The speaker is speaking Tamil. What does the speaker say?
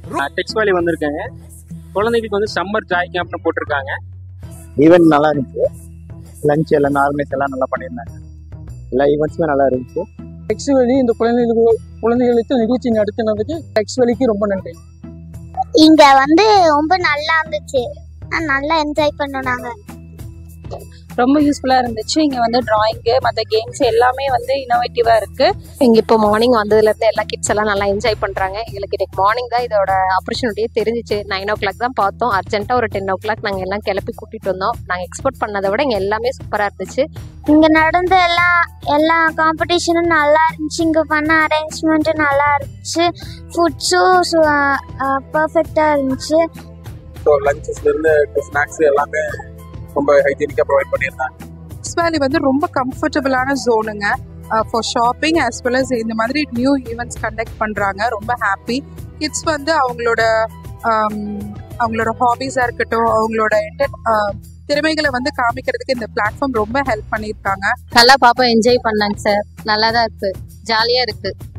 டெக்ஸ் வேலி வந்திருக்காங்க குழந்தைகளுக்கு வந்து சம்மர் ஜாய் கேம்ப்னு போட்டிருக்காங்க ஈவெண்ட் நல்லா இருந்துச்சு லஞ்ச் எல்லாம் ஆர்கனைஸ் எல்லாம் நல்லா பண்ணியிருந்தாங்க எல்லா ஈவெண்ட்ஸுமே நல்லா இருந்துச்சு டெக்ஸ் வழி இந்த குழந்தைகளுக்கு குழந்தைகளுக்கு நிகழ்ச்சி நடத்தினதுக்கு டெக்ஸ் வழிக்கு ரொம்ப நன்றி இங்க வந்து ரொம்ப நல்லா இருந்துச்சு நான் நல்லா என்ஜாய் பண்ணோம் நாங்க ரொம்ப யூஸ்ஃபுல்லாக இருந்துச்சு இங்கே வந்து ட்ராயிங்கு மற்ற கேம்ஸ் எல்லாமே வந்து இனோவேட்டிவாக இருக்குது இங்கே இப்போ மார்னிங் வந்ததுலேருந்து எல்லா கிட்ஸ் எல்லாம் நல்லா என்ஜாய் பண்ணுறாங்க எங்களுக்கு இன்னைக்கு மார்னிங் தான் இதோட ஆப்பர்ச்சுனிட்டியே தெரிஞ்சிச்சு நைன் ஓ கிளாக் தான் பார்த்தோம் அர்ஜென்ட்டாக ஒரு டென் ஓ கிளாக் நாங்கள் எல்லாம் கிளப்பி கூட்டிகிட்டு வந்தோம் நாங்கள் எக்ஸ்போர்ட் பண்ணதை விட இங்கே எல்லாமே சூப்பராக இருந்துச்சு இங்க நடந்த எல்லா எல்லா காம்படிஷனும் நல்லா இருந்துச்சு இங்க பண்ண அரேஞ்ச்மெண்ட்டும் நல்லா இருந்துச்சு ஃபுட்ஸும் பர்ஃபெக்டா இருந்துச்சு ஸோ லஞ்சஸ்ல இருந்து ஸ்நாக்ஸ் எல்லாமே ரொம்ப ஹைஜீனிக்காக ப்ரொவைட் பண்ணியிருந்தாங்க டெக்ஸ் வேலி வந்து ரொம்ப கம்ஃபர்டபுளான ஜோனுங்க for shopping as well as இந்த மாதிரி நியூ ஈவெண்ட்ஸ் கண்டக்ட் பண்ணுறாங்க ரொம்ப ஹாப்பி கிட்ஸ் வந்து அவங்களோட ஆம், அவங்களோட ஹாபீஸாக இருக்கட்டும் அவங்களோட enter- ஆ, திறமைகளை வந்து காமிக்கிறதுக்கு இந்த பிளாட்ஃபார்ம் ரொம்ப ஹெல்ப் பண்ணியிருக்காங்க நல்லா பாப்பா என்ஜாய் பண்ணாங்க சார் நல்லா தான் இருக்கு ஜாலியாக இருக்கு